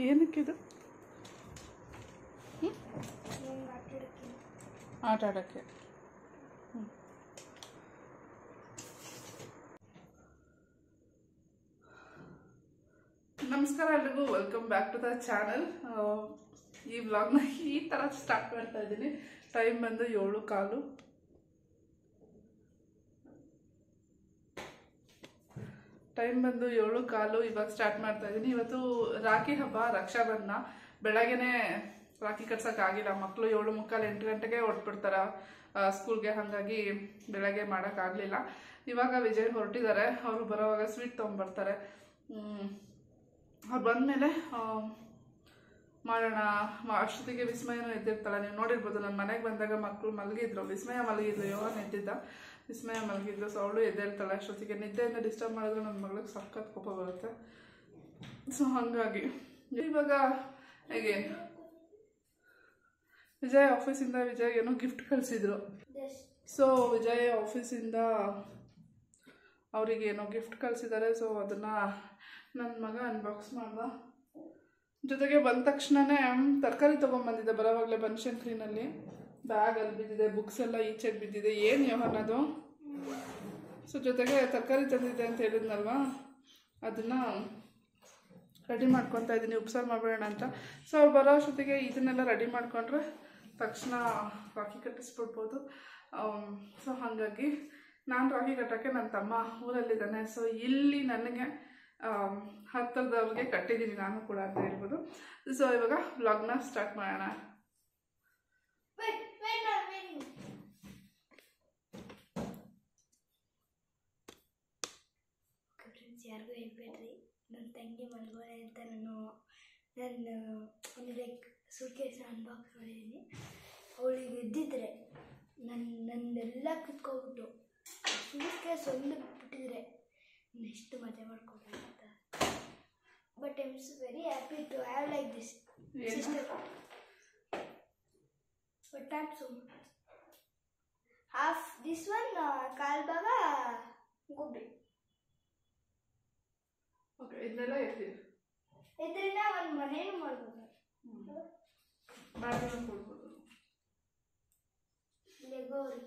ಏನಕ್ಕಿದು ಆಟ ಆಡೋಕ್ಕೆ ಹ್ಮ್. ನಮಸ್ಕಾರ ಎಲ್ರಿಗೂ welcome back to the channel ಈ ವ್ಲಾಗ್ನ ಈ ಥರ ಸ್ಟಾರ್ಟ್ ಮಾಡ್ತಾ ಇದ್ದೀನಿ ಟೈಮ್ ಬಂದು ಏಳು ಕಾಲು ಟೈಮ್ ಬಂದು ಏಳು ಕಾಲು ಇವಾಗ ಸ್ಟಾರ್ಟ್ ಮಾಡ್ತಾ ಇದ್ದೀನಿ ಇವತ್ತು ರಾಖಿ ಹಬ್ಬ ರಕ್ಷಾಬಂಧನ ಬೆಳಗ್ಗೆನೆ ರಾಖಿ ಕಟ್ಸೋಕ್ಕಾಗಿಲ್ಲ ಮಕ್ಕಳು ಏಳು ಮುಕ್ಕಾಲು ಎಂಟು ಗಂಟೆಗೆ ಹೊಟ್ಬಿಡ್ತಾರ ಸ್ಕೂಲ್ಗೆ ಹಾಗಾಗಿ ಬೆಳಗ್ಗೆ ಮಾಡೋಕ್ಕಾಗಲಿಲ್ಲ ಇವಾಗ ವಿಜಯ್ ಹೊರಟಿದ್ದಾರೆ ಅವರು ಬರೋವಾಗ ಸ್ವೀಟ್ ತೊಗೊಂಬರ್ತಾರೆ ಅವ್ರು ಬಂದಮೇಲೆ ಮಾಡೋಣ ಮ- ಅಷ್ಟೊತ್ತಿಗೆ ವಿಸ್ಮಯನೂ ಎದ್ದಿರ್ತಾಳೆ ನೀವು ನೋಡಿರ್ಬೋದು ನನ್ನ ಮನೆಗೆ ಬಂದಾಗ ಮಕ್ಕಳು ಮಲಗಿದ್ರು ವಿಸ್ಮಯ ಮಲಗಿದ್ರು ಯೋಗನ್ ಎದ್ದಿದ್ದ ವಿಸ್ಮಯ ಮಲಗಿದ್ರು ಸೊ ಅವಳು ಎದ್ದೇಳ್ತಾಳೆ ಅಷ್ಟೊತ್ತಿಗೆ ನಿದ್ದೆಯಿಂದ ಡಿಸ್ಟರ್ಬ್ ಮಾಡಿದ್ರೆ ನನ್ನ ಮಗಳಿಗೆ ಸಖತ್ ಕೋಪ ಬರುತ್ತೆ ಸೊ ಹಾಗಾಗಿ ಇವಾಗ ಹೇಗೆ ವಿಜಯ್ ಆಫೀಸಿಂದ ವಿಜಯ್ ಏನೋ ಗಿಫ್ಟ್ ಕಳಿಸಿದ್ರು ಸೊ ವಿಜಯ್ ಆಫೀಸಿಂದ ಅವರಿಗೆ ಏನೋ ಗಿಫ್ಟ್ ಕಳಿಸಿದ್ದಾರೆ ಸೊ ಅದನ್ನು ನನ್ನ ಮಗ ಅನ್ಬಾಕ್ಸ್ ಮಾಡ್ದ ಜೊತೆಗೆ ಬಂದ ತಕ್ಷಣನೇ ತರಕಾರಿ ತೊಗೊಂಬಂದಿದ್ದೆ ಬರೋವಾಗಲೇ ಬನಶಂಕರಿನಲ್ಲಿ ಬ್ಯಾಗ್ ಅಲ್ಲಿ ಬಿದ್ದಿದೆ ಬುಕ್ಸ್ ಎಲ್ಲ ಈಚೆಗೆ ಬಿದ್ದಿದೆ ಏನು ಯೋಹನ್ ಅದು ಸೊ ಜೊತೆಗೆ ತರಕಾರಿ ತಂದಿದ್ದೆ ಅಂತ ಹೇಳಿದ್ನಲ್ವಾ ಅದನ್ನು ರೆಡಿ ಮಾಡ್ಕೊತಾ ಇದ್ದೀನಿ ಉಪ್ಸಾರು ಮಾಡಬೇಡ ಅಂತ ಸೊ ಅವ್ರು ಬರೋ ಅಷ್ಟೊತ್ತಿಗೆ ಇದನ್ನೆಲ್ಲ ರೆಡಿ ಮಾಡಿಕೊಂಡ್ರೆ ತಕ್ಷಣ ರಾಖಿ ಕಟ್ಟಿಸ್ಬಿಡ್ಬೋದು ಸೊ ಹಾಗಾಗಿ ನಾನು ರಾಖಿ ಕಟ್ಟೋಕ್ಕೆ ನನ್ನ ತಮ್ಮ ಊರಲ್ಲಿದ್ದಾನೆ ಸೊ ಇಲ್ಲಿ ನನಗೆ ಆಮ್, ಹತ್ತಿರದವ್ರಿಗೆ ಕಟ್ಟಿದ್ದೀನಿ ನಾನು ಕೂಡ ಅಂತ ಹೇಳ್ಬೋದು ಸೊ ಇವಾಗ ವ್ಲಾಗ್ನ ಸ್ಟಾರ್ಟ್ ಮಾಡೋಣ ಫ್ರೆಂಡ್ಸ್ ಯಾರಿಗೂ ಹೇಳ್ಬೇಡ್ರಿ ನನ್ನ ತಂಗಿ ಮಲ್ಗೋಳೆ ಅಂತ ನಾನು ನನ್ನ ಒಂದು ಲೈಕ್ ಸೂಟ್ಕೇಸ್ ಅನ್ಬಾಕ್ಸ್ ಮಾಡಿದ್ದೀನಿ ಅವಳಿಗೆ ಎದ್ದಿದ್ರೆ ನನ್ನ ನಂದೆಲ್ಲ ಕಿತ್ಕೊಬಿಟ್ಟು ಸೂಟ್ಕೇಸ್ ಒಂದು ಬಿಟ್ಟಿದ್ರೆ ನೆಕ್ಸ್ಟ್ ಮಜಾ ಮಾಡ್ಕೊಬೇಕು ಅಂತ but I am very happy to have like this ಏನು? Sister but not so half this one ಕಾಲ್ ಭಾಗ ಗುಬ್ಬಿ ಓಕೆ ಇದನ್ನೆಲ್ಲ ಎತ್ತೀನಿ ಇದರಿಂದ ಒಂದು ಮನೇನು ಮಾಡ್ಬೋದು ಬಾಗಿಲು ಕೊಡ್ಬೋದು ಲೆಗೋ ಅವ್ರಿಗೆ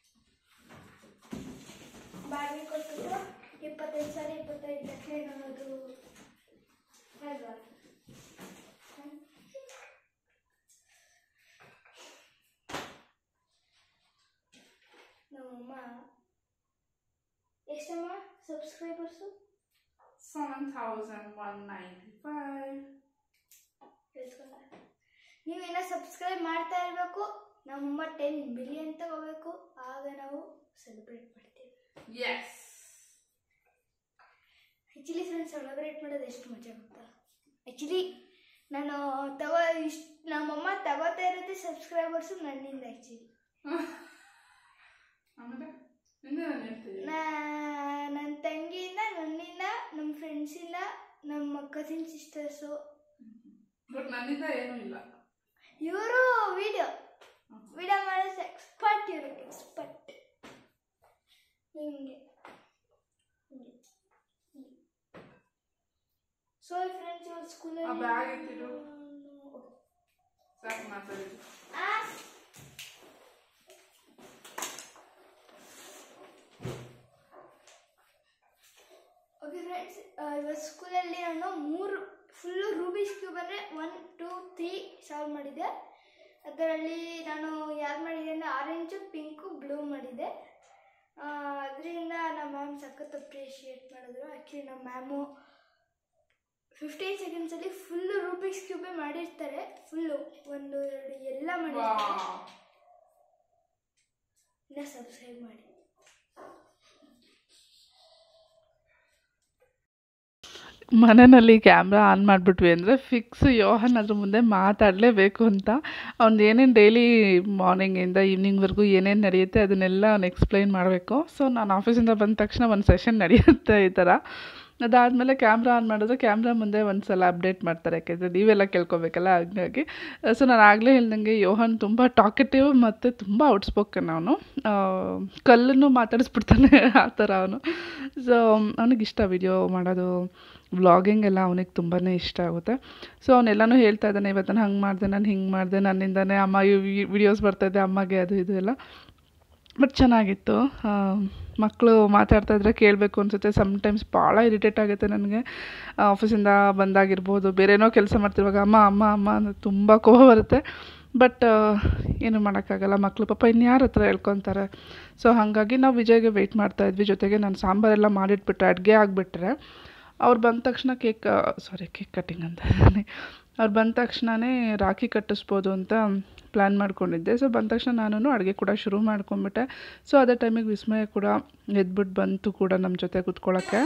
ಬಾಡಿಗೆ ಕೊಟ್ಬಿಟ್ಟು ಇಪ್ಪತ್ತೈದು ಸಾವಿರ ಇಪ್ಪತ್ತೈದು ಲಕ್ಷ ಅನ್ನೋದು ಅಲ್ವಾ ಹ್ಮ್. ನಮ್ಮಮ್ಮ ಎಷ್ಟಮ್ಮ subscribers seven thousand one ninety five ಕೇಳಿಸ್ಕೊಂಡ ನೀವೇನೋ ಸಬ್ಸ್ಕ್ರೈಬ್ ಮಾಡ್ತಾ ಇರಬೇಕು ನಮ್ಮಮ್ಮ ಟೆನ್ ಬಿಲಿಯನ್ ತಗೋಬೇಕು ಆಗ ನಾವು ಸೆಲೆಬ್ರೇಟ್ ಮಾಡ್ತೀವಿ ಎಸ್ ಆ್ಯಕ್ಚುಲಿ ಫ್ರೆಂಡ್ಸ್ ಸೆಲೆಬ್ರೇಟ್ ಮಾಡೋದು ಎಷ್ಟು ಮಜಾ ಗೊತ್ತಾ ಆ್ಯಕ್ಚುಲಿ ನಾನು ತಗೋ ಇಷ್ಟು ನಮ್ಮಮ್ಮ ತಗೋತಾ ಇರೋದೇ ಸಬ್ಸ್ಕ್ರೈಬರ್ಸು ನನ್ನಿಂದ ಆ್ಯಕ್ಚುಲಿ ಆಮೇಲೆ ನಿನ್ನೆ ನಾನು ಹೇಳ್ತೀನಿ ನಾ ನನ್ನ ತಂಗಿಯಿಂದ ನನ್ನಿಂದ ನಮ್ಮ ಫ್ರೆಂಡ್ಸಿಂದ ನಮ್ಮ ಕಸಿನ್ ಸಿಸ್ಟರ್ಸು ಬಟ್ ನನ್ನಿಂದ ಏನೂ ಇಲ್ಲ ಇವರು ವಿಡಿಯೋ ವಿಡಿಯೋ ಮಾಡೋದು ಎಕ್ಸ್ಪರ್ಟ್ ಇವರು ಎಕ್ಸ್ಪರ್ಟ್ ಹಿಂಗೆ ಸೊ ಫ್ರೆಂಡ್ಸ್ ಇವಾಗ ಆ ಸ್ಕೂಲಲ್ಲಿ ಬ್ಯಾಗ್ ಎತ್ತಿಡು ಸಾಕು ಮಾತಾಡಿದ್ದು ಓಕೆ ಫ್ರೆಂಡ್ಸ್ ಇವಾಗ ಸ್ಕೂಲಲ್ಲಿ ನಾನು ಮೂರು ಫುಲ್ಲು ರೂಬಿಕ್ಸ್ ಕ್ಯೂಬ್ ಅಂದರೆ ಒನ್ ಟೂ ತ್ರೀ ಸಾಲ್ವ್ ಮಾಡಿದ್ದೆ ಅದರಲ್ಲಿ ನಾನು ಯಾರು ಮಾಡಿದೆ ಅಂದರೆ ಆರೆಂಜು ಪಿಂಕು ಬ್ಲೂ ಮಾಡಿದ್ದೆ ಅದರಿಂದ ನಮ್ಮ ಮ್ಯಾಮ್ ಸಖತ್ ಅಪ್ರಿಷಿಯೇಟ್ ಮಾಡಿದ್ರು ಆ್ಯಕ್ಚುಲಿ ನಮ್ಮ ಮ್ಯಾಮು ಫಿಫ್ಟೀನ್ ಸೆಕೆಂಡ್ಸಲ್ಲಿ ಫುಲ್ಲು ರೂಬಿಕ್ಸ್ ಕ್ಯೂಬೇ ಮಾಡಿರ್ತಾರೆ ಫುಲ್ಲು ಒಂದು ಎರಡು ಎಲ್ಲ ಮಾಡಿರ್ತಾರೆ ವಾವ್. ಇನ್ನು ಸಬ್ಸ್ಕ್ರೈಬ್ ಮಾಡಿ ಮನೆಯಲ್ಲಿ ಕ್ಯಾಮ್ರಾ ಆನ್ ಮಾಡಿಬಿಟ್ವಿ ಅಂದರೆ ಫಿಕ್ಸ್ ಯೋಹನ್ ಅದ್ರ ಮುಂದೆ ಮಾತಾಡಲೇಬೇಕು ಅಂತ ಅವ್ನು ಏನೇನು ಡೈಲಿ ಮಾರ್ನಿಂಗಿಂದ ಈವ್ನಿಂಗ್ವರೆಗೂ ಏನೇನು ನಡೆಯುತ್ತೆ ಅದನ್ನೆಲ್ಲ ಅವ್ನು ಎಕ್ಸ್ಪ್ಲೈನ್ ಮಾಡಬೇಕು ಸೊ ನಾನು ಆಫೀಸಿಂದ ಬಂದ ತಕ್ಷಣ ಒಂದು ಸೆಷನ್ ನಡೆಯುತ್ತೆ ಈ ಥರ ಅದಾದಮೇಲೆ ಕ್ಯಾಮ್ರಾ ಆನ್ ಮಾಡಿದ್ರೆ ಕ್ಯಾಮ್ರಾ ಮುಂದೆ ಒಂದು ಸಲ ಅಪ್ಡೇಟ್ ಮಾಡ್ತಾರೆ ಯಾಕೆಂದರೆ ನೀವೆಲ್ಲ ಕೇಳ್ಕೊಬೇಕಲ್ಲ ಹಾಗಾಗಿ ಸೊ ನಾನು ಆಗಲೇ ಹೇಳ್ದಂಗೆ ಯೋಹನ್ ತುಂಬ ಟಾಕೆಟಿವ್ ಮತ್ತು ತುಂಬ ಔಟ್ಸ್ಪೋಕನ್ ಅವನು ಕಲ್ಲನ್ನು ಮಾತಾಡಿಸ್ಬಿಡ್ತಾನೆ ಆ ಥರ ಅವನು ಸೊ ಅವನಿಗೆ ಇಷ್ಟ ವಿಡಿಯೋ ಮಾಡೋದು ವ್ಲಾಗಿಂಗ್ ಎಲ್ಲ ಅವನಿಗೆ ತುಂಬಾ ಇಷ್ಟ ಆಗುತ್ತೆ ಸೊ ಅವನೆಲ್ಲನೂ ಹೇಳ್ತಾ ಇದ್ದಾನೆ ಇವತ್ತು ನಾನು ಹಂಗೆ ಮಾಡಿದೆ ನಾನು ಹಿಂಗೆ ಮಾಡಿದೆ ನನ್ನಿಂದನೇ ಅಮ್ಮ ವಿಡಿಯೋಸ್ ಬರ್ತಾಯಿದ್ದೆ ಅಮ್ಮಗೆ ಅದು ಇದು ಎಲ್ಲ ಬಟ್ ಚೆನ್ನಾಗಿತ್ತು ಮಕ್ಕಳು ಮಾತಾಡ್ತಾ ಇದ್ರೆ ಕೇಳಬೇಕು ಅನಿಸುತ್ತೆ ಸಮ್ಟೈಮ್ಸ್ ಭಾಳ ಇರಿಟೇಟ್ ಆಗುತ್ತೆ ನನಗೆ ಆಫೀಸಿಂದ ಬಂದಾಗಿರ್ಬೋದು ಬೇರೇನೋ ಕೆಲಸ ಮಾಡ್ತಿರುವಾಗ ಅಮ್ಮ ಅಮ್ಮ ಅಮ್ಮ ಅನ್ನೋದು ತುಂಬ ಕೋಪ ಬರುತ್ತೆ ಬಟ್ ಏನು ಮಾಡೋಕ್ಕಾಗಲ್ಲ ಮಕ್ಕಳು ಪಾಪ ಇನ್ಯಾರ ಹತ್ರ ಹೇಳ್ಕೊತಾರೆ ಸೊ ಹಾಗಾಗಿ ನಾವು ವಿಜಯ್ಗೆ ವೆಯ್ಟ್ ಮಾಡ್ತಾಯಿದ್ವಿ ಜೊತೆಗೆ ನಾನು ಸಾಂಬಾರೆಲ್ಲ ಮಾಡಿಟ್ಬಿಟ್ರೆ ಅಡುಗೆ ಆಗಿಬಿಟ್ರೆ ಅವ್ರು ಬಂದ ತಕ್ಷಣ ಕೇಕ್ ಸಾರಿ ಕೇಕ್ ಕಟ್ಟಿಂಗ್ ಅಂತ ಅವ್ರು ಬಂದ ತಕ್ಷಣವೇ ರಾಖಿ ಕಟ್ಟಿಸ್ಬೋದು ಅಂತ ಪ್ಲ್ಯಾನ್ ಮಾಡ್ಕೊಂಡಿದ್ದೆ ಸೊ ಬಂದ ತಕ್ಷಣ ನಾನು ಅಡುಗೆ ಕೂಡ ಶುರು ಮಾಡ್ಕೊಂಬಿಟ್ಟೆ ಸೊ ಅದೇ ಟೈಮಿಗೆ ವಿಸ್ಮಯ ಕೂಡ ಎದ್ಬಿಟ್ಟು ಬಂತು ಕೂಡ ನಮ್ಮ ಜೊತೆ ಕೂತ್ಕೊಳ್ಳೋಕ್ಕೆ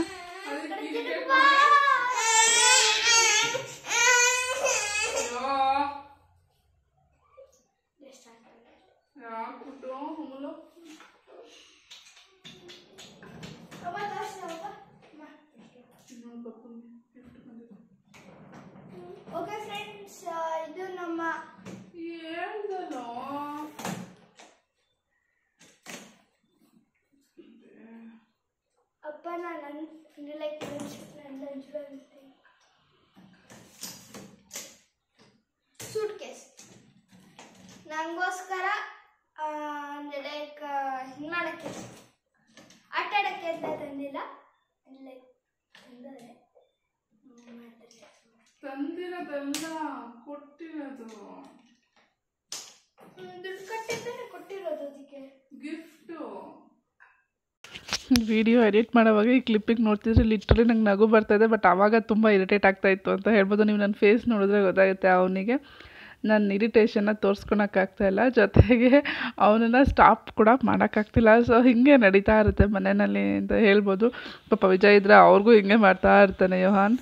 ಓಕೆ ಫ್ರೆಂಡ್ಸ್ ಇದು ನಮ್ಮ ಹೇಳ್ದನೋ ಅಪ್ಪನ ನನ್ನ ಅಂದರೆ ಲೈಕ್ ನನ್ನ ಸೂಟ್ ಕೇಸ್ ನನಗೋಸ್ಕರ ಅಂದರೆ ಲೈಕ್ ಹಿಂಗೆ ಮಾಡೋಕ್ಕೆ ಆಟ ಆಡೋಕ್ಕೆ ಅಂತ ತಂದಿಲ್ಲ ಲೈಕ್ ತಂದರೆ ಮಾಡ್ತಾರೆ ತಂದಿರೋದೆಲ್ಲ ಕೊಟ್ಟಿರೋದು ಹ್ಮ್, ದುಡ್ಡು ಕಟ್ಟಿದ್ದಾನೆ ಕೊಟ್ಟಿರೋದು ಅದಕ್ಕೆ ಗಿಫ್ಟು ವಿಡಿಯೋ ಎಡಿಟ್ ಮಾಡೋವಾಗ ಈ ಕ್ಲಿಪ್ಪಿಗೆ ನೋಡ್ತಿದ್ರೆ ಲಿಟ್ರಲಿ ನಂಗೆ ನಗು ಬರ್ತಾಯಿದೆ ಬಟ್ ಆವಾಗ ತುಂಬ ಇರಿಟೇಟ್ ಆಗ್ತಾ ಇತ್ತು ಅಂತ ಹೇಳ್ಬೋದು ನೀವು ನನ್ನ ಫೇಸ್ ನೋಡಿದ್ರೆ ಗೊತ್ತಾಗುತ್ತೆ ಅವನಿಗೆ ನನ್ನ ಇರಿಟೇಷನ್ನ ತೋರಿಸ್ಕೊಳಕ್ಕಾಗ್ತಾ ಇಲ್ಲ ಜೊತೆಗೆ ಅವನನ್ನು ಸ್ಟಾಪ್ ಕೂಡ ಮಾಡೋಕ್ಕಾಗ್ತಿಲ್ಲ ಸೊ ಹಿಂಗೆ ನಡೀತಾ ಇರುತ್ತೆ ಮನೆಯಲ್ಲಿ ಅಂತ ಹೇಳ್ಬೋದು ಪಾಪ ವಿಜಯ್ ಇದ್ರೆ ಅವ್ರಿಗೂ ಹಿಂಗೆ ಮಾಡ್ತಾ ಇರ್ತಾನೆ ಯೋಹಾನ್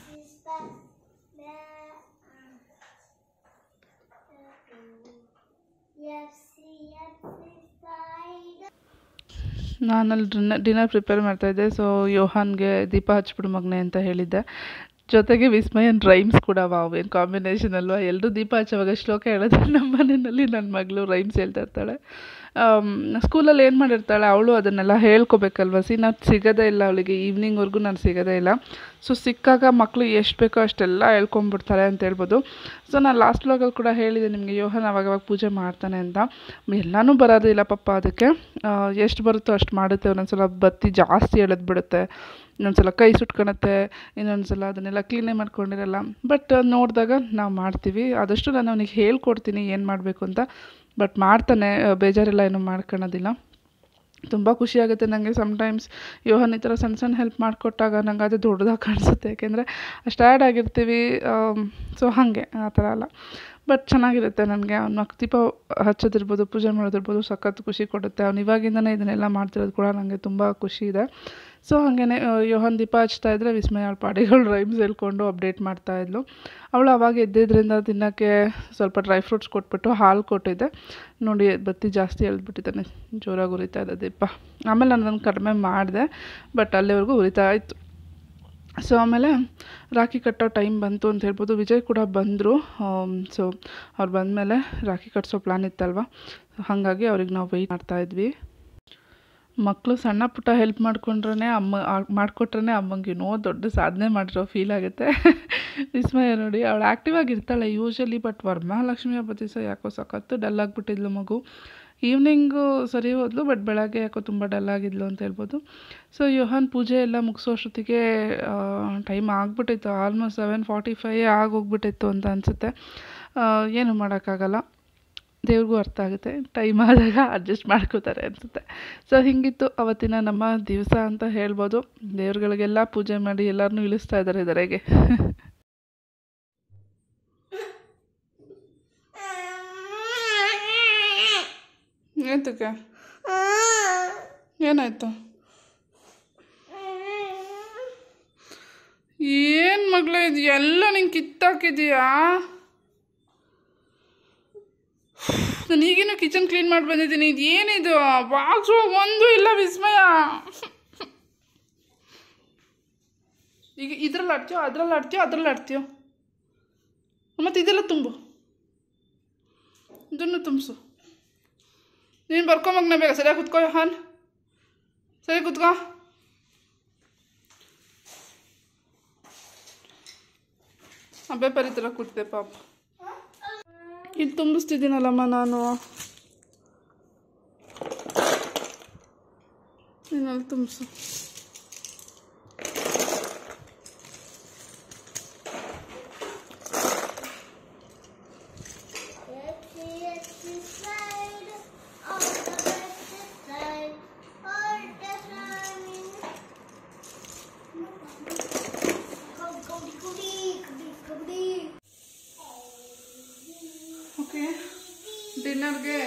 ನಾನಲ್ಲಿ ಡಿನ್ನರ್ ಡಿನ್ನರ್ ಪ್ರಿಪೇರ್ ಮಾಡ್ತಾಯಿದ್ದೆ ಸೊ ಯೋಹಾನ್ಗೆ ದೀಪ ಹಚ್ಬಿಡು ಮಗನೆ ಅಂತ ಹೇಳಿದ್ದೆ ಜೊತೆಗೆ ವಿಸ್ಮಯನ್ ರೈಮ್ಸ್ ಕೂಡ ವಾವ್ ಏನು ಕಾಂಬಿನೇಷನ್ ಅಲ್ವಾ ಎಲ್ಲರೂ ದೀಪ ಹಚ್ಚೋವಾಗ ಶ್ಲೋಕ ಹೇಳಿದ್ರೆ ನಮ್ಮ ಮನೆಯಲ್ಲಿ ನನ್ನ ಮಗಳು ರೈಮ್ಸ್ ಹೇಳ್ತಾ ಇರ್ತಾಳೆ ಸ್ಕೂಲಲ್ಲಿ ಏನು ಮಾಡಿರ್ತಾಳೆ ಅವಳು ಅದನ್ನೆಲ್ಲ ಹೇಳ್ಕೊಬೇಕಲ್ವ ಸಿ ನಾನು ಸಿಗೋದೇ ಇಲ್ಲ ಅವಳಿಗೆ ಈವ್ನಿಂಗ್ವರೆಗೂ ನಾನು ಸಿಗೋದೇ ಇಲ್ಲ ಸೊ ಸಿಕ್ಕಾಗ ಮಕ್ಕಳು ಎಷ್ಟು ಬೇಕೋ ಅಷ್ಟೆಲ್ಲ ಹೇಳ್ಕೊಂಬಿಡ್ತಾರೆ ಅಂತ ಹೇಳ್ಬೋದು ಸೊ ನಾನು ಲಾಸ್ಟ್ ವ್ಲಾಗಲ್ಲಿ ಕೂಡ ಹೇಳಿದೆ ನಿಮಗೆ ಯೋಹನ್ ಅವಾಗವಾಗ ಪೂಜೆ ಮಾಡ್ತಾನೆ ಅಂತ ಎಲ್ಲನೂ ಬರೋದಿಲ್ಲ ಪಾಪ ಅದಕ್ಕೆ ಎಷ್ಟು ಬರುತ್ತೋ ಅಷ್ಟು ಮಾಡುತ್ತೆ ಒಂದೊಂದ್ಸಲ ಬತ್ತಿ ಜಾಸ್ತಿ ಎಳೆದು ಬಿಡುತ್ತೆ ಇನ್ನೊಂದ್ಸಲ ಕೈ ಸುಟ್ಕೊಳತ್ತೆ ಇನ್ನೊಂದ್ಸಲ ಅದನ್ನೆಲ್ಲ ಕ್ಲೀನೇ ಮಾಡ್ಕೊಂಡಿರಲ್ಲ ಬಟ್ ನೋಡಿದಾಗ ನಾವು ಮಾಡ್ತೀವಿ ಆದಷ್ಟು ನಾನು ಅವನಿಗೆ ಹೇಳ್ಕೊಡ್ತೀನಿ ಏನು ಮಾಡಬೇಕು ಅಂತ ಬಟ್ ಮಾಡ್ತಾನೆ ಬೇಜಾರೆಲ್ಲ ಏನೂ ಮಾಡ್ಕೊಳೋದಿಲ್ಲ ತುಂಬ ಖುಷಿಯಾಗುತ್ತೆ ನನಗೆ ಸಮ್ಟೈಮ್ಸ್ ಯೋಹನ್ ಈ ಥರ ಸಣ್ಣ ಸಣ್ಣ ಹೆಲ್ಪ್ ಮಾಡಿಕೊಟ್ಟಾಗ ನಂಗೆ ಅದು ದೊಡ್ಡದಾಗಿ ಕಾಣಿಸುತ್ತೆ ಯಾಕೆಂದರೆ ಅಷ್ಟು ಆ್ಯಡ್ ಆಗಿರ್ತೀವಿ ಸೊ ಹಾಗೆ ಆ ಥರ ಅಲ್ಲ ಬಟ್ ಚೆನ್ನಾಗಿರುತ್ತೆ ನನಗೆ ಅವ್ನ ದೀಪ ಹಚ್ಚೋದಿರ್ಬೋದು ಪೂಜೆ ಮಾಡೋದಿರ್ಬೋದು ಸಖತ್ ಖುಷಿ ಕೊಡುತ್ತೆ ಅವ್ನು ಇವಾಗಿಂದನೇ ಇದನ್ನೆಲ್ಲ ಮಾಡ್ತಿರೋದು ಕೂಡ ನನಗೆ ತುಂಬ ಖುಷಿ ಇದೆ ಸೊ ಹಾಗೇ ಯೋಹನ್ ದೀಪ ಹಚ್ತಾ ಇದ್ದರೆ ವಿಸ್ಮಯ ಅವಳ ಪಾಡಿಗಳು ರೈಮ್ಸ್ ಹೇಳ್ಕೊಂಡು ಅಪ್ಡೇಟ್ ಮಾಡ್ತಾಯಿದ್ಲು ಅವಳು ಅವಾಗ ಎದ್ದಿದ್ದರಿಂದ ತಿನ್ನೋಕ್ಕೆ ಸ್ವಲ್ಪ ಡ್ರೈ ಫ್ರೂಟ್ಸ್ ಕೊಟ್ಬಿಟ್ಟು ಹಾಲು ಕೊಟ್ಟಿದ್ದೆ ನೋಡಿ ಬತ್ತಿ ಜಾಸ್ತಿ ಎಳ್ದ್ಬಿಟ್ಟಿದ್ದಾನೆ ಜೋರಾಗಿ ಉರಿತಾ ಇದೆ ದೀಪ ಆಮೇಲೆ ನಾನು ಅದನ್ನು ಕಡಿಮೆ ಮಾಡಿದೆ ಬಟ್ ಅಲ್ಲಿವರೆಗೂ ಉರಿತಾ ಇತ್ತು ಸೊ ಆಮೇಲೆ ರಾಖಿ ಕಟ್ಟೋ ಟೈಮ್ ಬಂತು ಅಂತ ಹೇಳ್ಬೋದು ವಿಜಯ್ ಕೂಡ ಬಂದರು ಸೊ ಅವ್ರು ಬಂದಮೇಲೆ ರಾಖಿ ಕಟ್ಟಿಸೋ ಪ್ಲ್ಯಾನ್ ಇತ್ತಲ್ವ ಹಾಗಾಗಿ ಅವ್ರಿಗೆ ನಾವು ವೆಯ್ಟ್ ಮಾಡ್ತಾಯಿದ್ವಿ ಮಕ್ಕಳು ಸಣ್ಣ ಪುಟ್ಟ ಹೆಲ್ಪ್ ಮಾಡ್ಕೊಂಡ್ರೆ ಅಮ್ಮ ಮಾಡಿಕೊಟ್ರೆ ಅಮ್ಮಂಗೆ ಏನೋ ದೊಡ್ಡ ಸಾಧನೆ ಮಾಡಿರೋ ಫೀಲ್ ಆಗುತ್ತೆ ವಿಸ್ಮಯ ನೋಡಿ ಅವಳು ಆ್ಯಕ್ಟಿವ್ ಆಗಿರ್ತಾಳೆ ಯೂಶಲಿ ಬಟ್ ವರಮಹಾಲಕ್ಷ್ಮಿ ಹಬ್ಬದ ದಿವಸ ಯಾಕೋ ಸಖತ್ತು ಡಲ್ ಆಗಿಬಿಟ್ಟಿದ್ಲು ಮಗು ಈವ್ನಿಂಗು ಸರಿ ಹೋದ್ಲು ಬಟ್ ಬೆಳಗ್ಗೆ ಯಾಕೋ ತುಂಬ ಡಲ್ ಆಗಿದ್ಲು ಅಂತ ಹೇಳ್ಬೋದು ಸೊ ಯೋಹಾನ್ ಪೂಜೆ ಎಲ್ಲ ಮುಗಿಸೋ ಅಷ್ಟೊತ್ತಿಗೆ ಟೈಮ್ ಆಗಿಬಿಟ್ಟಿತ್ತು ಆಲ್ಮೋಸ್ಟ್ ಸೆವೆನ್ ಫಾರ್ಟಿ ಫೈ ಆಗೋಗ್ಬಿಟ್ಟಿತ್ತು ಅಂತ ಅನಿಸುತ್ತೆ ಏನು ಮಾಡೋಕ್ಕಾಗಲ್ಲ ದೇವ್ರಿಗೂ ಅರ್ಥ ಆಗುತ್ತೆ ಟೈಮ್ ಆದಾಗ ಅಡ್ಜಸ್ಟ್ ಮಾಡ್ಕೋತಾರೆ ಅನಿಸುತ್ತೆ ಸೊ ಹಿಂಗಿತ್ತು ಅವತ್ತಿನ ನಮ್ಮ ದಿವಸ ಅಂತ ಹೇಳ್ಬೋದು ದೇವ್ರುಗಳಿಗೆಲ್ಲ ಪೂಜೆ ಮಾಡಿ ಎಲ್ಲರನ್ನೂ ಇಳಿಸ್ತಾ ಇದ್ದಾರೆ ದರೆಗೆ ಏತಕ್ಕೆ ಏನಾಯ್ತು ಏನು ಮಗಳು ಇದು ಎಲ್ಲ ನಿಂಗೆ ಕಿತ್ತಾಕಿದೀಯಾ ನಾನು ಈಗಿನ ಕಿಚನ್ ಕ್ಲೀನ್ ಮಾಡಿ ಬಂದಿದ್ದೀನಿ ಇದು ಏನಿದು ಬಾಕ್ಸು ಒಂದು ಇಲ್ಲ ವಿಸ್ಮಯ ಈಗ ಇದ್ರಲ್ಲಿ ಆಡ್ತೀಯೋ ಅದ್ರಲ್ಲಿ ಆಡ್ತೀಯೋ ಅದ್ರಲ್ಲಿ ಆಡ್ತೀಯೋ ಮತ್ತು ಇದೆಲ್ಲ ತುಂಬು ಇದನ್ನು ತುಂಬಿಸು ನೀನು ಬರ್ಕೊಂಬಗ್ನ ಬೇಗ ಸರಿಯಾಗಿ ಕುತ್ಕೋ ಹಾನ್ ಸರಿ ಕುತ್ಕೋ ಅಬ್ಬೆ ಪರಿ ಥರ ಕೂತಿದೆ ಪಾಪ ಇಲ್ಲಿ ತುಂಬಿಸ್ತಿದ್ದೀನಲ್ಲಮ್ಮ ನಾನು ನೀನಲ್ಲಿ ತುಂಬಿಸು ಓಕೆ ಡಿನ್ನರ್ಗೆ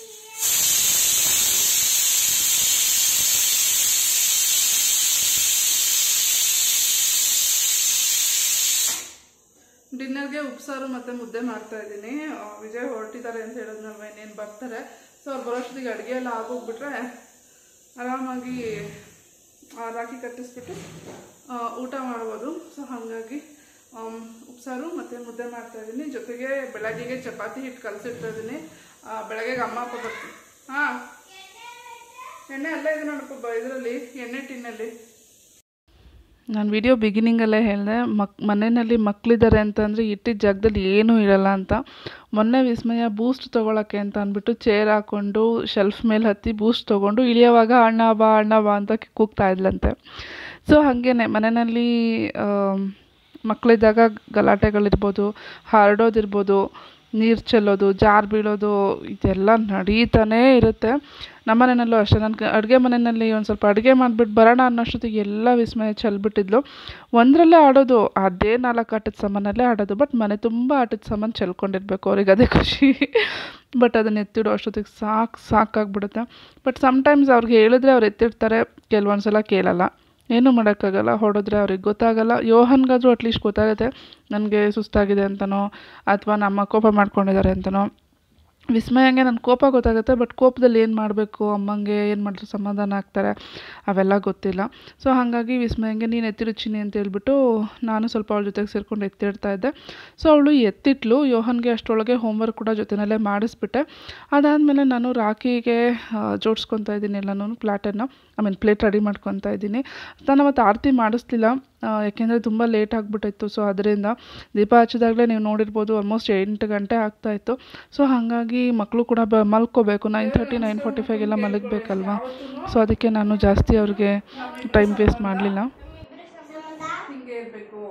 ಡಿನ್ನರ್ಗೆ ಉಪ್ಸಾರು ಮತ್ತು ಮುದ್ದೆ ಮಾಡ್ತಾ ಇದ್ದೀನಿ ಆ, ವಿಜಯ್ ಹೊರಟಿದ್ದಾರೆ ಅಂತ ಹೇಳಿದ್ನಲ್ವ ಇನ್ನೇನು ಬರ್ತಾರೆ ಸೊ ಅವ್ರು ಬರೋಷ್ಟೊತ್ತಿಗೆ ಅಡುಗೆ ಎಲ್ಲ ಆಗೋಗ್ಬಿಟ್ರೆ ಆರಾಮಾಗಿ ಆ, ರಾಖಿ ಕಟ್ಟಿಸ್ಬಿಟ್ಟು ಆ, ಊಟ ಮಾಡ್ಬೋದು ಸೊ ಹಾಗಾಗಿ ಆಮ್, ಉಪ್ಸಾರು ಮತ್ತು ಮುದ್ದೆ ಮಾಡ್ತಾ ಇದ್ದೀನಿ ಜೊತೆಗೆ ಬೆಳಗ್ಗೆಗೆ ಚಪಾತಿ ಹಿಟ್ಟು ಕಲಸಿಡ್ತಾ ಇದ್ದೀನಿ ಬೆಳಗ್ಗೆಗೆ ಅಮ್ಮ ಅಪ್ಪ ಬರ್ತೀನಿ ಹಾಂ ಎಣ್ಣೆ ಅಲ್ಲೇ ಇದೆ ನೋಡಪ್ಪ ಇದರಲ್ಲಿ ಎಣ್ಣೆ ಟಿನ್ನಲ್ಲಿ ನಾನು ವಿಡಿಯೋ ಬಿಗಿನಿಂಗಲ್ಲೇ ಹೇಳಿದೆ ಮಕ್ ಮನೆಯಲ್ಲಿ ಮಕ್ಕಳಿದ್ದಾರೆ ಅಂತಂದರೆ ಇಟ್ಟಿದ್ದ ಜಾಗದಲ್ಲಿ ಏನೂ ಇರಲ್ಲ ಅಂತ ಮೊನ್ನೆ ವಿಸ್ಮಯ ಬೂಸ್ಟ್ ತೊಗೊಳಕ್ಕೆ ಅಂತ ಅಂದ್ಬಿಟ್ಟು ಚೇರ್ ಹಾಕ್ಕೊಂಡು ಶೆಲ್ಫ್ ಮೇಲೆ ಹತ್ತಿ ಬೂಸ್ಟ್ ತೊಗೊಂಡು ಇಳಿಯೋವಾಗ ಅಣ್ಣ ಬಾ ಅಣ್ಣ ಬಾ ಅಂತ ಕೂಗ್ತಾ ಇದ್ಲಂತೆ ಸೊ ಹಾಗೇನೆ ಮನೆಯಲ್ಲಿ ಮಕ್ಕಳಿದ್ದಾಗ ಗಲಾಟೆಗಳಿರ್ಬೋದು ಹರಡೋದಿರ್ಬೋದು ನೀರು ಚೆಲ್ಲೋದು ಜಾರು ಬೀಳೋದು ಇದೆಲ್ಲ ನಡೀತಾನೇ ಇರುತ್ತೆ ನಮ್ಮ ಮನೆಯಲ್ಲೂ ಅಷ್ಟೇ ನನ್ನ ಅಡುಗೆ ಮನೆಯಲ್ಲಿ ಒಂದು ಸ್ವಲ್ಪ ಅಡುಗೆ ಮಾಡಿಬಿಟ್ಟು ಬರೋಣ ಅನ್ನೋಷ್ಟೊತ್ತಿಗೆ ಎಲ್ಲ ವಿಸ್ಮಯ ಚೆಲ್ಬಿಟ್ಟಿದ್ಲು ಒಂದರಲ್ಲೇ ಆಡೋದು ಅದೇ ನಾಲ್ಕು ಆಟದ ಸಾಮಾನಲ್ಲೇ ಆಡೋದು ಬಟ್ ಮನೆ ತುಂಬ ಆಟದ ಸಾಮಾನು ಚೆಲ್ಕೊಂಡಿರ್ಬೇಕು ಅವ್ರಿಗೆ ಅದೇ ಖುಷಿ ಬಟ್ ಅದನ್ನ ಎತ್ತಿಡೋ ಅಷ್ಟೊತ್ತಿಗೆ ಸಾಕು ಸಾಕಾಗ್ಬಿಡುತ್ತೆ ಬಟ್ ಸಮ್ಟೈಮ್ಸ್ ಅವ್ರಿಗೆ ಹೇಳಿದ್ರೆ ಅವ್ರು ಎತ್ತಿಡ್ತಾರೆ ಕೆಲವೊಂದು ಸಲ ಕೇಳಲ್ಲ ಏನೂ ಮಾಡೋಕ್ಕಾಗಲ್ಲ ಹೊಡೆದ್ರೆ ಅವ್ರಿಗೆ ಗೊತ್ತಾಗಲ್ಲ ಯೋಹನ್ಗಾದರೂ ಅಟ್ಲೀಸ್ಟ್ ಗೊತ್ತಾಗುತ್ತೆ ನನಗೆ ಸುಸ್ತಾಗಿದೆ ಅಂತನೋ ಅಥವಾ ನಮ್ಮ ಕೋಪ ಮಾಡ್ಕೊಂಡಿದ್ದಾರೆ ಅಂತನೋ ವಿಸ್ಮಯಂಗೆ ನನ್ನ ಕೋಪ ಗೊತ್ತಾಗುತ್ತೆ ಬಟ್ ಕೋಪದಲ್ಲಿ ಏನು ಮಾಡಬೇಕು ಅಮ್ಮಂಗೆ ಏನು ಮಾಡಿದ್ರು ಸಮಾಧಾನ ಆಗ್ತಾರೆ ಅವೆಲ್ಲ ಗೊತ್ತಿಲ್ಲ ಸೊ ಹಾಗಾಗಿ ವಿಸ್ಮಯಂಗೆ ನೀನು ಎತ್ತಿಡು ಚಿನ್ನಿ ಅಂತ ಹೇಳ್ಬಿಟ್ಟು ನಾನು ಸ್ವಲ್ಪ ಅವಳ ಜೊತೆಗೆ ಸೇರ್ಕೊಂಡು ಎತ್ತಿಡ್ತಾ ಇದ್ದೆ ಸೊ ಅವಳು ಎತ್ತಿಟ್ಲು ಯೋಹನ್ಗೆ ಅಷ್ಟರೊಳಗೆ ಹೋಮ್ವರ್ಕ್ ಕೂಡ ಜೊತೆಯಲ್ಲೇ ಮಾಡಿಸ್ಬಿಟ್ಟೆ ಅದಾದಮೇಲೆ ನಾನು ರಾಖಿಗೆ ಜೋಡಿಸ್ಕೊತಾ ಇದ್ದೀನಿ ಎಲ್ಲನೂ ಪ್ಲಾಟನ್ನು ಐ ಮೀನ್ ಪ್ಲೇಟ್ ರೆಡಿ ಮಾಡ್ಕೊತಾ ಇದ್ದೀನಿ ನಾನು ಅವತ್ತು ಆರತಿ ಮಾಡಿಸ್ಲಿಲ್ಲ ಯಾಕೆಂದರೆ ತುಂಬ ಲೇಟ್ ಆಗಿಬಿಟ್ಟಿತ್ತು ಸೊ ಅದರಿಂದ ದೀಪ ಹಚ್ಚಿದಾಗಲೇ ನೀವು ನೋಡಿರ್ಬೋದು ಆಲ್ಮೋಸ್ಟ್ ಎಂಟು ಗಂಟೆ ಆಗ್ತಾಯಿತ್ತು ಸೊ ಹಾಗಾಗಿ ಮಕ್ಕಳು ಕೂಡ ಬ ಮಲ್ಕೋಬೇಕು ನೈನ್ ತರ್ಟಿ ನೈನ್ ಫಾರ್ಟಿ ಫೈವ್ಗೆಲ್ಲ ಮಲಗಬೇಕಲ್ವಾ ಸೊ ಅದಕ್ಕೆ ನಾನು ಜಾಸ್ತಿ ಅವ್ರಿಗೆ ಟೈಮ್ ವೇಸ್ಟ್ ಮಾಡಲಿಲ್ಲ ಹಿಂಗೆ ಇರಬೇಕು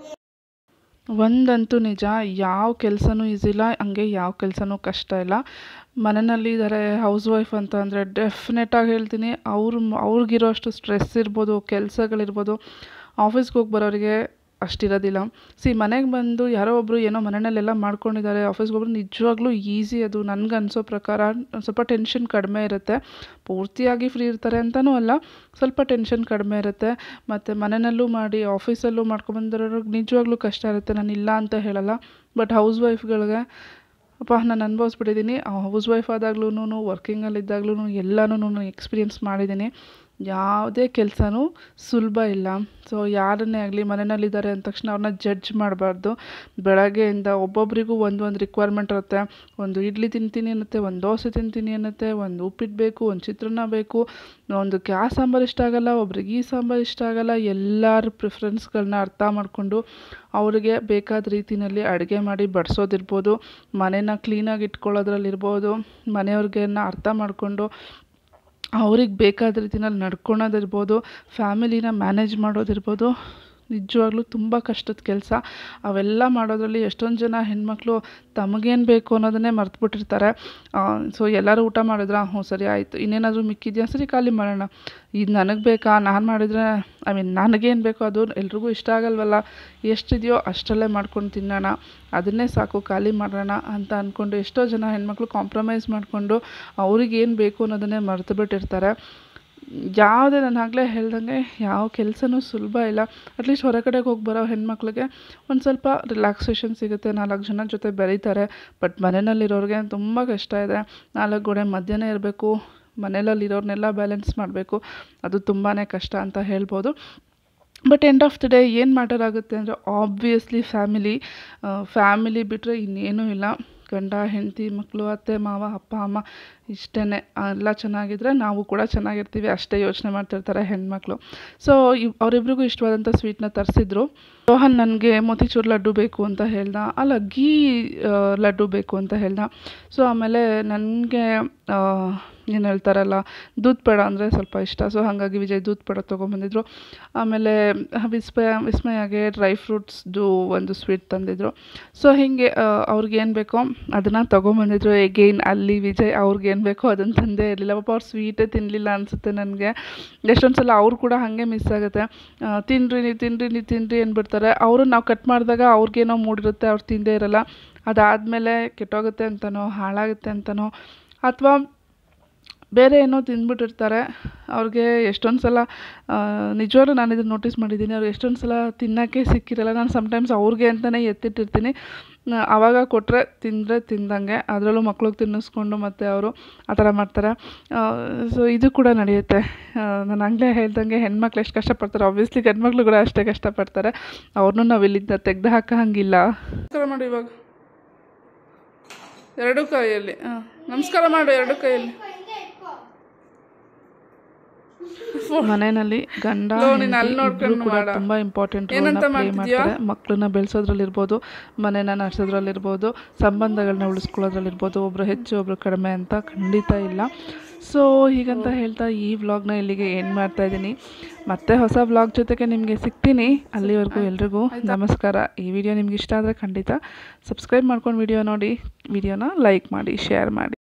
ಒಂದಂತೂ ನಿಜ ಯಾವ ಕೆಲಸನೂ ಈಸಿ ಇಲ್ಲ ಹಂಗೆ ಯಾವ ಕೆಲಸನೂ ಕಷ್ಟ ಇಲ್ಲ ಮನೆಯಲ್ಲಿ ಇದ್ದಾರೆ ಹೌಸ್ ವೈಫ್ ಅಂತ ಅಂದರೆ ಡೆಫಿನೆಟಾಗಿ ಹೇಳ್ತೀನಿ ಅವ್ರು ಅವ್ರಿಗಿರೋ ಅಷ್ಟು ಸ್ಟ್ರೆಸ್ ಇರ್ಬೋದು ಕೆಲಸಗಳಿರ್ಬೋದು ಆಫೀಸ್ಗೆ ಹೋಗಿ ಬರೋರಿಗೆ ಅಷ್ಟಿರೋದಿಲ್ಲ ಸಿ ಮನೆಗೆ ಬಂದು ಯಾರೋ ಒಬ್ಬರು ಏನೋ ಮನೆಯಲ್ಲೆಲ್ಲ ಮಾಡ್ಕೊಂಡಿದ್ದಾರೆ ಆಫೀಸ್ಗೆ ಹೋಗ್ಬಿಟ್ಟು ನಿಜವಾಗ್ಲೂ ಈಸಿ ಅದು ನನಗೆ ಅನಿಸೋ ಪ್ರಕಾರ ಒಂದ್ ಸ್ವಲ್ಪ ಟೆನ್ಷನ್ ಕಡಿಮೆ ಇರುತ್ತೆ ಪೂರ್ತಿಯಾಗಿ ಫ್ರೀ ಇರ್ತಾರೆ ಅಂತಲೂ ಅಲ್ಲ ಸ್ವಲ್ಪ ಟೆನ್ಷನ್ ಕಡಿಮೆ ಇರುತ್ತೆ ಮತ್ತು ಮನೆಯಲ್ಲೂ ಮಾಡಿ ಆಫೀಸಲ್ಲೂ ಮಾಡ್ಕೊಬಂದಿರೋರಿಗೆ ನಿಜವಾಗ್ಲೂ ಕಷ್ಟ ಇರುತ್ತೆ ನಾನು ಇಲ್ಲ ಅಂತ ಹೇಳಲ್ಲ ಬಟ್ ಹೌಸ್ ವೈಫ್ಗಳಿಗೆ ಅಪ್ಪ ನಾನು ಅನುಭವಿಸ್ಬಿಟ್ಟಿದ್ದೀನಿ ಹೌಸ್ ವೈಫ್ ಆದಾಗ್ಲೂ ವರ್ಕಿಂಗಲ್ಲಿದ್ದಾಗ್ಲೂ ಎಲ್ಲನೂ ಎಕ್ಸ್ಪೀರಿಯೆನ್ಸ್ ಮಾಡಿದ್ದೀನಿ ಯಾವುದೇ ಕೆಲಸನೂ ಸುಲಭ ಇಲ್ಲ ಸೊ ಯಾರನ್ನೇ ಆಗಲಿ ಮನೆಯಲ್ಲಿದ್ದಾರೆ ಅಂದ ತಕ್ಷಣ ಅವ್ರನ್ನ ಜಡ್ಜ್ ಮಾಡಬಾರ್ದು ಬೆಳಗ್ಗೆಯಿಂದ ಒಬ್ಬೊಬ್ಬರಿಗೂ ಒಂದು ಒಂದು ರಿಕ್ವೈರ್ಮೆಂಟ್ ಇರುತ್ತೆ ಒಂದು ಇಡ್ಲಿ ತಿಂತೀನಿ ಅನ್ನತ್ತೆ ಒಂದು ದೋಸೆ ತಿಂತೀನಿ ಅನ್ನತ್ತೆ ಒಂದು ಉಪ್ಪಿಟ್ಟು ಬೇಕು ಒಂದು ಚಿತ್ರಾನ್ನ ಬೇಕು ಒಂದು ಆ ಸಾಂಬಾರು ಇಷ್ಟ ಆಗಲ್ಲ ಒಬ್ರಿಗೆ ಈ ಸಾಂಬಾರು ಇಷ್ಟ ಆಗಲ್ಲ ಎಲ್ಲರ ಪ್ರಿಫರೆನ್ಸ್ಗಳನ್ನ ಅರ್ಥ ಮಾಡಿಕೊಂಡು ಅವರಿಗೆ ಬೇಕಾದ ರೀತಿಯಲ್ಲಿ ಅಡುಗೆ ಮಾಡಿ ಬಡಿಸೋದಿರ್ಬೋದು ಮನೇನ ಕ್ಲೀನಾಗಿ ಇಟ್ಕೊಳ್ಳೋದ್ರಲ್ಲಿರ್ಬೋದು ಮನೆಯವ್ರಿಗೆನ್ನ ಅರ್ಥ ಮಾಡಿಕೊಂಡು ಅವ್ರಿಗೆ ಬೇಕಾದ ರೀತಿನಲ್ಲಿ ನಡ್ಕೊಳೋದಿರ್ಬೋದು ಫ್ಯಾಮಿಲಿನ ಮ್ಯಾನೇಜ್ ಮಾಡೋದಿರ್ಬೋದು ನಿಜವಾಗ್ಲೂ ತುಂಬ ಕಷ್ಟದ ಕೆಲಸ ಅವೆಲ್ಲ ಮಾಡೋದ್ರಲ್ಲಿ ಎಷ್ಟೊಂದು ಜನ ಹೆಣ್ಮಕ್ಳು ತಮಗೇನು ಬೇಕು ಅನ್ನೋದನ್ನೇ ಮರ್ತ್ಬಿಟ್ಟಿರ್ತಾರೆ ಸೊ ಎಲ್ಲರೂ ಊಟ ಮಾಡಿದ್ರಾ ಹ್ಞೂ ಸರಿ ಆಯಿತು ಇನ್ನೇನಾದರೂ ಮಿಕ್ಕಿದೆಯಾ ಸರಿ ಖಾಲಿ ಮಾಡೋಣ ಇದು ನನಗೆ ಬೇಕಾ ನಾನು ಮಾಡಿದರೆ ಐ ಮೀನ್ ನನಗೇನು ಬೇಕೋ ಅದು ಎಲ್ರಿಗೂ ಇಷ್ಟ ಆಗಲ್ವಲ್ಲ ಎಷ್ಟಿದೆಯೋ ಅಷ್ಟರಲ್ಲೇ ಮಾಡ್ಕೊಂಡು ತಿನ್ನೋಣ ಅದನ್ನೇ ಸಾಕು ಖಾಲಿ ಮಾಡೋಣ ಅಂತ ಅಂದ್ಕೊಂಡು ಎಷ್ಟೋ ಜನ ಹೆಣ್ಮಕ್ಳು ಕಾಂಪ್ರಮೈಸ್ ಮಾಡಿಕೊಂಡು ಅವ್ರಿಗೇನು ಬೇಕು ಅನ್ನೋದನ್ನೇ ಮರೆತು ಬಿಟ್ಟಿರ್ತಾರೆ ಯಾವುದೇ ನಾನು ಆಗಲೇ ಹೇಳ್ದಂಗೆ ಯಾವ ಕೆಲಸನೂ ಸುಲಭ ಇಲ್ಲ ಅಟ್ಲೀಸ್ಟ್ ಹೊರಗಡೆಗೆ ಹೋಗಿ ಬರೋ ಹೆಣ್ಮಕ್ಳಿಗೆ ಒಂದು ಸ್ವಲ್ಪ ರಿಲ್ಯಾಕ್ಸೇಷನ್ ಸಿಗುತ್ತೆ ನಾಲ್ಕು ಜನ ಜೊತೆ ಬೆರೀತಾರೆ ಬಟ್ ಮನೆಯಲ್ಲಿರೋರಿಗೆ ತುಂಬ ಕಷ್ಟ ಇದೆ ನಾಲ್ಕು ಗೋಡೆ ಮಧ್ಯನೇ ಇರಬೇಕು ಮನೆಯಲ್ಲಿರೋರ್ನೆಲ್ಲ ಬ್ಯಾಲೆನ್ಸ್ ಮಾಡಬೇಕು ಅದು ತುಂಬಾ ಕಷ್ಟ ಅಂತ ಹೇಳ್ಬೋದು but end of the day ಏನು ಮ್ಯಾಟರ್ ಆಗುತ್ತೆ ಅಂದರೆ ಆಬ್ವಿಯಸ್ಲಿ ಫ್ಯಾಮಿಲಿ ಫ್ಯಾಮಿಲಿ ಬಿಟ್ಟರೆ ಇನ್ನೇನೂ ಇಲ್ಲ ಗಂಡ ಹೆಂಡತಿ ಮಕ್ಕಳು ಅತ್ತೆ ಮಾವ ಅಪ್ಪ ಅಮ್ಮ ಇಷ್ಟೇ ಎಲ್ಲ ಚೆನ್ನಾಗಿದ್ರೆ ನಾವು ಕೂಡ ಚೆನ್ನಾಗಿರ್ತೀವಿ ಅಷ್ಟೇ ಯೋಚನೆ ಮಾಡ್ತಿರ್ತಾರೆ ಹೆಣ್ಮಕ್ಳು ಸೊ ಇವ್ ಅವರಿಬ್ರಿಗೂ ಇಷ್ಟವಾದಂಥ ಸ್ವೀಟ್ನ ತರಿಸಿದ್ರು ರೋಹನ್ ನನಗೆ ಮೋತಿಚೂರ್ ಲಡ್ಡು ಬೇಕು ಅಂತ ಹೇಳ್ದ ಅಲ್ಲ ಗೀ ಆ, ಲಡ್ಡು ಬೇಕು ಅಂತ ಹೇಳ್ದ ಸೊ ಆಮೇಲೆ ನನಗೆ ಏನು ಹೇಳ್ತಾರಲ್ಲ ದೂದ್ ಪೇಡ ಅಂದರೆ ಸ್ವಲ್ಪ ಇಷ್ಟ ಸೊ ಹಾಗಾಗಿ ವಿಜಯ್ ದೂದ್ ಪೇಡ ತೊಗೊಂಬಂದಿದ್ರು ಆಮೇಲೆ ವಿಸ್ಮಯ ವಿಸ್ಮಯಾಗೆ ಡ್ರೈ ಫ್ರೂಟ್ಸ್ದು ಒಂದು ಸ್ವೀಟ್ ತಂದಿದ್ರು ಸೊ ಹೀಗೆ ಅವ್ರಿಗೇನು ಬೇಕೋ ಅದನ್ನು ತೊಗೊಂಬಂದಿದ್ರು ಎಗೈನ್ ಅಲ್ಲಿ ವಿಜಯ್ ಅವ್ರಿಗೇನು ಬೇಕೋ ಅದನ್ನು ತಂದೇ ಇರಲಿಲ್ಲ ಪಾಪ ಅವ್ರು ಸ್ವೀಟೇ ತಿನ್ನಲಿಲ್ಲ ಅನಿಸುತ್ತೆ ನನಗೆ ಎಷ್ಟೊಂದು ಸಲ ಅವ್ರು ಕೂಡ ಹಾಗೆ ಮಿಸ್ ಆಗುತ್ತೆ ಆ, ತಿನ್ನಿರಿ ನೀವು ತಿನ್ನಿರಿ ನೀವು ತಿನ್ನಿರಿ ಅಂದ್ಬಿಡ್ತಾರೆ ಅವರು ನಾವು ಕಟ್ ಮಾಡಿದಾಗ ಅವ್ರಿಗೇನೋ ಮೂಡಿರುತ್ತೆ ಅವ್ರು ತಿಂದೇ ಇರಲ್ಲ ಅದಾದಮೇಲೆ ಕೆಟ್ಟೋಗುತ್ತೆ ಅಂತನೋ ಹಾಳಾಗುತ್ತೆ ಅಂತನೋ ಅಥವಾ ಬೇರೆ ಏನೋ ತಿಂದ್ಬಿಟ್ಟಿರ್ತಾರೆ ಅವ್ರಿಗೆ ಎಷ್ಟೊಂದು ಸಲ ನಿಜವಾಗ್ಲೂ ನಾನು ಇದನ್ನು ನೋಟಿಸ್ ಮಾಡಿದ್ದೀನಿ ಅವ್ರಿಗೆ ಎಷ್ಟೊಂದು ಸಲ ತಿನ್ನೋಕ್ಕೆ ಸಿಕ್ಕಿರಲ್ಲ ನಾನು ಸಮ್ಟೈಮ್ಸ್ ಅವ್ರಿಗೆ ಅಂತಲೇ ಎತ್ತಿಟ್ಟಿರ್ತೀನಿ ನ- ಆವಾಗ ಕೊಟ್ಟರೆ ತಿಂದರೆ ತಿಂದಂಗೆ ಅದರಲ್ಲೂ ಮಕ್ಳಿಗೆ ತಿನ್ನಿಸ್ಕೊಂಡು ಮತ್ತು ಅವರು ಆ ಥರ ಮಾಡ್ತಾರೆ ಸೊ ಇದು ಕೂಡ ನಡೆಯುತ್ತೆ ನಾನು ಆಗಲೇ ಹೇಳ್ದಂಗೆ ಹೆಣ್ಮಕ್ಳು ಎಷ್ಟು ಕಷ್ಟಪಡ್ತಾರೆ ಆಬ್ವಿಯಸ್ಲಿ ಗಂಡ್ಮಕ್ಳು ಕೂಡ ಅಷ್ಟೇ ಕಷ್ಟಪಡ್ತಾರೆ ಅವ್ರನ್ನೂ ನಾವು ಇಲ್ಲಿಂದ ತೆಗ್ದು ಹಾಕೋ ಹಂಗಿಲ್ಲ ನಮಸ್ಕಾರ ಮಾಡು ಇವಾಗ ಎರಡು ಕೈಯಲ್ಲಿ ಹಾಂ ನಮಸ್ಕಾರ ಮಾಡು ಎರಡು ಕೈಯಲ್ಲಿ ಮನೆಯಲ್ಲಿ ಗಂಡ ಲೋ, ಹೆಂಡ್ತಿ ಇಬ್ರು ಕೂಡ ತುಂಬಾ ಇಂಪಾರ್ಟೆಂಟ್ ರೋಲ್ನ ಪ್ಲೇ ಮಾಡ್ತಾರೆ ಮಕ್ಕಳನ್ನ ಬೆಳೆಸೋದ್ರಲ್ಲಿರ್ಬೋದು ಮನೆನ ನಡೆಸೋದ್ರಲ್ಲಿರ್ಬೋದು ಸಂಬಂಧಗಳನ್ನ ಉಳಿಸ್ಕೊಳ್ಳೋದ್ರಲ್ಲಿರ್ಬೋದು ಒಬ್ರು ಹೆಚ್ಚು ಒಬ್ರು ಕಡಿಮೆ ಅಂತ ಖಂಡಿತ ಇಲ್ಲ ಸೊ ಹೀಗಂತ ಹೇಳ್ತಾ ಈ ವ್ಲಾಗ್ನ ಇಲ್ಲಿಗೆ ಏನು ಮಾಡ್ತಾ ಇದ್ದೀನಿ ಮತ್ತೆ ಹೊಸ ವ್ಲಾಗ್ ಜೊತೆಗೆ ನಿಮಗೆ ಸಿಗ್ತೀನಿ ಅಲ್ಲಿವರೆಗೂ ಎಲ್ರಿಗೂ ನಮಸ್ಕಾರ ಈ ವಿಡಿಯೋ ನಿಮ್ಗೆ ಇಷ್ಟ ಆದರೆ ಖಂಡಿತ ಸಬ್ಸ್ಕ್ರೈಬ್ ಮಾಡ್ಕೊಂಡು ವಿಡಿಯೋ ನೋಡಿ ವಿಡಿಯೋನ ಲೈಕ್ ಮಾಡಿ ಶೇರ್ ಮಾಡಿ